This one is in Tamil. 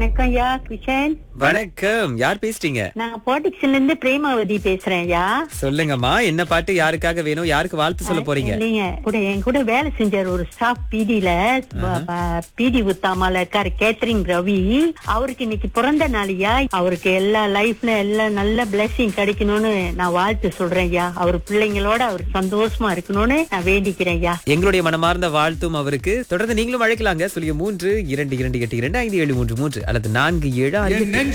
வணக்கம் யா கிஷன் வணக்கம் யார் பேசுறீங்க நான் பாட்டிக்ஸ்ல இருந்து பிரேமாவதி பேசுறேன் யா சொல்லுங்கம்மா என்ன பாட்டு யாருக்காக வேணும் யாருக்கு வாழ்த்து சொல்ல போறீங்க இல்லைங்க கூட என் கூட வேலை செஞ்சார் ஒரு ஸ்டாஃப் பிடில பிடி உத்தாமால இருக்காரு கேத்தரிங் ரவி அவருக்கு இன்னைக்கு பிறந்த நாளையா அவருக்கு எல்லா லைஃப்ல எல்லாம் நல்ல பிளெஸிங் கிடைக்கணும்னு நான் வாழ்த்து சொல்றேன் ஐயா அவர் பிள்ளைங்களோட அவர் சந்தோஷமா இருக்கணும்னு நான் வேண்டிக்கிறேன் ஐயா எங்களுடைய மனமார்ந்த வாழ்த்தும் அவருக்கு தொடர்ந்து நீங்களும் அழைக்கலாங்க சொல்லிய மூன்று இரண்டு இரண்டு எட்டு இரண்டு ஐந்து ஏழு மூன்று மூன்று அல்லது நான்கு ஏழு ஆறு எட்டு.